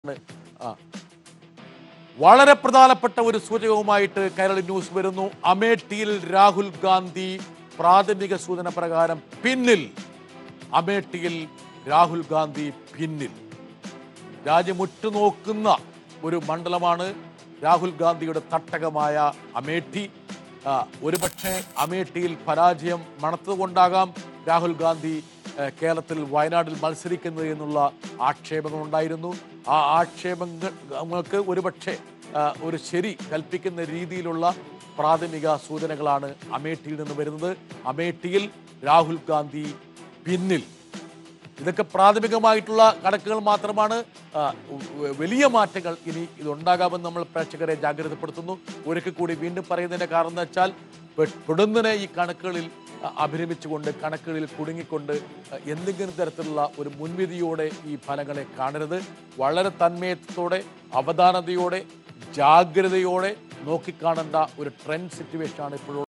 ആ. വളരെ പ്രധാനപ്പെട്ട ഒരു സൂചകവുമായിട്ട് കൈരളി ന്യൂസ് വരുന്നു അമേഠിയിൽ രാഹുൽ ഗാന്ധി പ്രാഥമിക സൂചന പ്രകാരം പിന്നിൽ അമേഠിയിൽ രാഹുൽ ഗാന്ധി പിന്നിൽ രാജ്യം ഉറ്റുനോക്കുന്ന ഒരു മണ്ഡലമാണ് രാഹുൽ ഗാന്ധിയുടെ തട്ടകമായ അമേഠി ആ, ഒരുപക്ഷെ അമേഠിയിൽ പരാജയം മണത്തുകൊണ്ടാകാം രാഹുൽ ഗാന്ധി ആ, കേരളത്തിൽ വയനാട്ടിൽ മത്സരിക്കുന്നത് എന്നുള്ള ആക്ഷേപങ്ങൾ ഉണ്ടായിരുന്നു ആ ആക്ഷേപങ്ങൾക്ക് ഒരുപക്ഷെ ആ, ഒരു ശരി കൽപ്പിക്കുന്ന രീതിയിലുള്ള പ്രാഥമിക സൂചനകളാണ് അമേഠിയിൽ നിന്ന് വരുന്നത് അമേഠിയിൽ രാഹുൽ ഗാന്ധി പിന്നിൽ ഇതൊക്കെ പ്രാഥമികമായിട്ടുള്ള കണക്കുകൾ മാത്രമാണ് ആ, വ- വലിയ മാറ്റങ്ങൾ ഇനി ഇതുണ്ടാകാമെന്ന് നമ്മൾ പ്രേക്ഷകരെ ജാഗ്രതപ്പെടുത്തുന്നു ഒരിക്കൽ കൂടി വീണ്ടും പറയുന്നതിന്റെ കാരണം എന്ന് വെച്ചാൽ പെ- പൊടുന്നനെ ഈ കണക്കുകളിൽ ആ, അഭിരമിച്ചുകൊണ്ട് കണക്കുകളിൽ കുടുങ്ങിക്കൊണ്ട് ആ, എന്തെങ്കിലും തരത്തിലുള്ള ഒരു മുൻവിധിയോടെ ഈ ഫലങ്ങളെ കാണരുത് വളരെ തന്മയത്തോടെ അവധാനതയോടെ ജാഗ്രതയോടെ നോക്കിക്കാണേണ്ട ഒരു ട്രെൻഡ് സിറ്റുവേഷനാണ് ഇപ്പോഴും